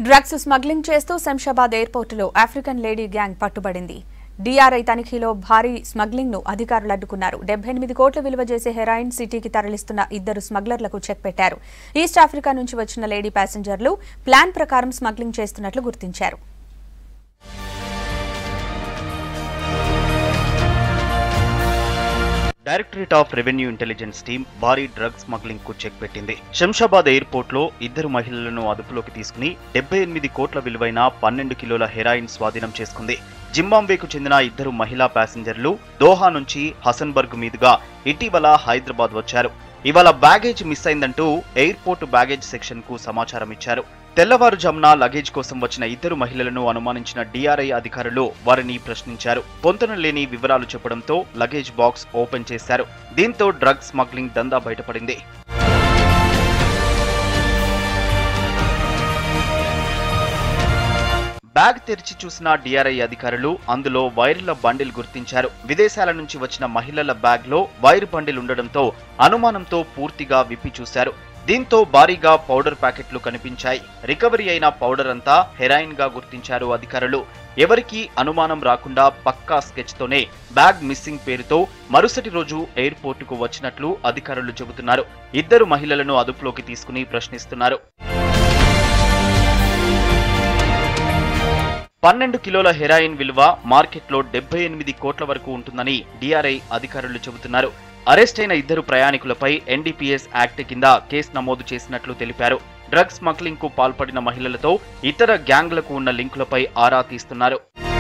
drugs smuggling చేస్తూ శంషాబాద్ ఎయిర్పోర్టులో African lady gang పట్టుబడింది డీఆర్ఐ తనిఖీలో భారీ స్మగ్లింగ్ ను అధికారులు అడ్డుకున్నారు డెబ్బై ఎనిమిది కోట్ల విలువ చేసే హెరాయిన్ సిటీకి తరలిస్తున్న ఇద్దరు స్మగ్లర్లకు చెక్ పెట్టారు ఈస్ట్ ఆఫ్రికా నుంచి వచ్చిన లేడీ ప్యాసింజర్లు ప్లాన్ ప్రకారం స్మగ్లింగ్ చేస్తున్నట్లు గుర్తించారు directorate of revenue intelligence team భారీ డ్రగ్ స్మగ్లింగ్ కు చెక్ పెట్టింది శంషాబాద్ ఎయిర్పోర్ట్ లో ఇద్దరు మహిళలను అదుపులోకి తీసుకుని డెబ్బై ఎనిమిది కోట్ల విలువైన పన్నెండు కిలోల హెరాయిన్ స్వాధీనం చేసుకుంది జింబాంబేకు చెందిన ఇద్దరు మహిళా ప్యాసింజర్లు దోహా నుంచి హసన్బర్గ్ మీదుగా ఇటీవల హైదరాబాద్ వచ్చారు ఇవాళ బ్యాగేజ్ మిస్ అయిందంటూ ఎయిర్పోర్ట్ బ్యాగేజ్ సెక్షన్ కు సమాచారం ఇచ్చారు తెల్లవారుజామున లగేజ్ కోసం వచ్చిన ఇద్దరు మహిళలను అనుమానించిన డిఆర్ఐ అధికారులు వారిని ప్రశ్నించారు పొంతన లేని వివరాలు చెప్పడంతో లగేజ్ బాక్స్ ఓపెన్ చేశారు దీంతో డ్రగ్ స్మగ్లింగ్ దందా బయటపడింది బ్యాగ్ తెరిచి చూసిన డిఆర్ఐ అధికారులు అందులో వైర్ల బండిల్ గుర్తించారు విదేశాల నుంచి వచ్చిన మహిళల బ్యాగ్ లో వైర్ బండిల్ ఉండడంతో అనుమానంతో పూర్తిగా విప్పి చూశారు దీంతో భారీగా పౌడర్ ప్యాకెట్లు కనిపించాయి రికవరీ అయిన పౌడర్ అంతా హెరాయిన్ గా గుర్తించారు అధికారులు ఎవరికీ అనుమానం రాకుండా పక్కా స్కెచ్ తోనే బ్యాగ్ మిస్సింగ్ పేరుతో మరుసటి రోజు ఎయిర్పోర్టుకు వచ్చినట్లు అధికారులు చెబుతున్నారు ఇద్దరు మహిళలను అదుపులోకి తీసుకుని ప్రశ్నిస్తున్నారు పన్నెండు కిలోల హెరాయిన్ విలువ మార్కెట్లో డెబ్బై ఎనిమిది కోట్ల వరకు ఉంటుందని డిఆర్ఐ అధికారులు చెబుతున్నారు అరెస్ట్ అయిన ఇద్దరు ప్రయాణికులపై ఎన్డీపీఎస్ యాక్ట్ కింద కేసు నమోదు చేసినట్లు తెలిపారు డ్రగ్స్ స్మగ్లింగ్ కు పాల్పడిన మహిళలతో ఇతర గ్యాంగ్లకు ఉన్న లింకులపై ఆరా తీస్తున్నారు